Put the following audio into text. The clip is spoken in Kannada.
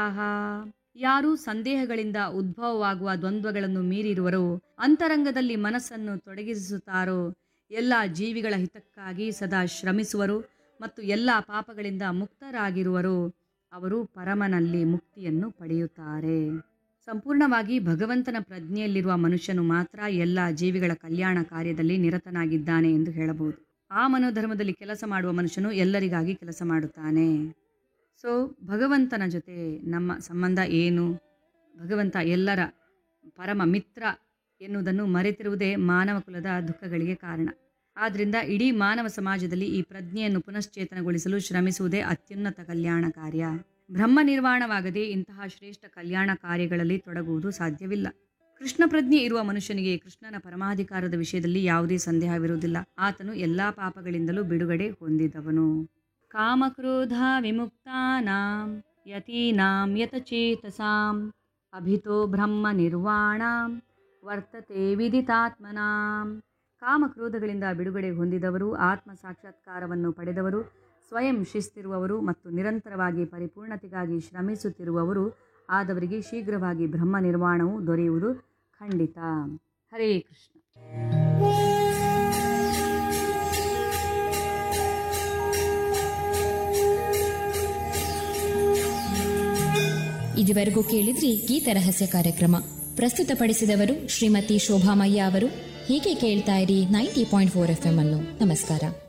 ಸಂಶಯಾಹ ಯಾರು ಸಂದೇಹಗಳಿಂದ ಉದ್ಭವವಾಗುವ ದ್ವಂದ್ವಗಳನ್ನು ಮೀರಿರುವರೋ ಅಂತರಂಗದಲ್ಲಿ ಮನಸ್ಸನ್ನು ತೊಡಗಿಸುತ್ತಾರೋ ಎಲ್ಲ ಜೀವಿಗಳ ಹಿತಕ್ಕಾಗಿ ಸದಾ ಶ್ರಮಿಸುವರು ಮತ್ತು ಎಲ್ಲ ಪಾಪಗಳಿಂದ ಮುಕ್ತರಾಗಿರುವರು ಅವರು ಪರಮನಲ್ಲಿ ಮುಕ್ತಿಯನ್ನು ಪಡೆಯುತ್ತಾರೆ ಸಂಪೂರ್ಣವಾಗಿ ಭಗವಂತನ ಪ್ರಜ್ಞೆಯಲ್ಲಿರುವ ಮನುಷ್ಯನು ಮಾತ್ರ ಎಲ್ಲ ಜೀವಿಗಳ ಕಲ್ಯಾಣ ಕಾರ್ಯದಲ್ಲಿ ನಿರತನಾಗಿದ್ದಾನೆ ಎಂದು ಹೇಳಬಹುದು ಆ ಮನೋಧರ್ಮದಲ್ಲಿ ಕೆಲಸ ಮಾಡುವ ಮನುಷ್ಯನು ಎಲ್ಲರಿಗಾಗಿ ಕೆಲಸ ಮಾಡುತ್ತಾನೆ ಸೊ ಭಗವಂತನ ಜೊತೆ ನಮ್ಮ ಸಂಬಂಧ ಏನು ಭಗವಂತ ಎಲ್ಲರ ಪರಮ ಮಿತ್ರ ಎನ್ನುವುದನ್ನು ಮರೆತಿರುವುದೇ ಮಾನವ ಕುಲದ ದುಃಖಗಳಿಗೆ ಕಾರಣ ಆದ್ದರಿಂದ ಇಡೀ ಮಾನವ ಸಮಾಜದಲ್ಲಿ ಈ ಪ್ರಜ್ಞೆಯನ್ನು ಪುನಶ್ಚೇತನಗೊಳಿಸಲು ಶ್ರಮಿಸುವುದೇ ಅತ್ಯುನ್ನತ ಕಲ್ಯಾಣ ಕಾರ್ಯ ಬ್ರಹ್ಮ ನಿರ್ವಾಣವಾಗದೆ ಇಂತಹ ಶ್ರೇಷ್ಠ ಕಲ್ಯಾಣ ಕಾರ್ಯಗಳಲ್ಲಿ ತೊಡಗುವುದು ಸಾಧ್ಯವಿಲ್ಲ ಕೃಷ್ಣ ಪ್ರಜ್ಞೆ ಇರುವ ಮನುಷ್ಯನಿಗೆ ಕೃಷ್ಣನ ಪರಮಾಧಿಕಾರದ ವಿಷಯದಲ್ಲಿ ಯಾವುದೇ ಸಂದೇಹವಿರುವುದಿಲ್ಲ ಆತನು ಎಲ್ಲಾ ಪಾಪಗಳಿಂದಲೂ ಬಿಡುಗಡೆ ಹೊಂದಿದವನು ಕಾಮಕ್ರೋಧ ವಿಮುಕ್ತಾನಾಂ ಯತೀನಾಂ ಯತಚೇತಸಾಂ ಅಭಿತೋ ಬ್ರಹ್ಮ ನಿರ್ವಾಣಾಂ ವರ್ತತೆ ವಿದಿತಾತ್ಮನಾಂ ಕಾಮಕ್ರೋಧಗಳಿಂದ ಬಿಡುಗಡೆ ಹೊಂದಿದವರು ಆತ್ಮ ಸಾಕ್ಷಾತ್ಕಾರವನ್ನು ಪಡೆದವರು ಸ್ವಯಂ ಶಿಸ್ತಿರುವವರು ಮತ್ತು ನಿರಂತರವಾಗಿ ಪರಿಪೂರ್ಣತೆಗಾಗಿ ಶ್ರಮಿಸುತ್ತಿರುವವರು ಆದವರಿಗೆ ಶೀಘ್ರವಾಗಿ ಬ್ರಹ್ಮ ನಿರ್ವಾಣವು ದೊರೆಯುವುದು ಖಂಡಿತ ಹರೇ ಕೃಷ್ಣ ಇದುವರೆಗೂ ಕೇಳಿದ್ರಿ ಗೀತ ರಹಸ್ಯ ಕಾರ್ಯಕ್ರಮ ಪ್ರಸ್ತುತಪಡಿಸಿದವರು ಶ್ರೀಮತಿ ಶೋಭಾಮಯ್ಯ ಅವರು ಹೀಗೆ ಕೇಳ್ತಾ ಇರಿ ನೈಂಟಿ ಪಾಯಿಂಟ್ ಫೋರ್ ಎಫ್ ಎಂ ಅನ್ನು ನಮಸ್ಕಾರ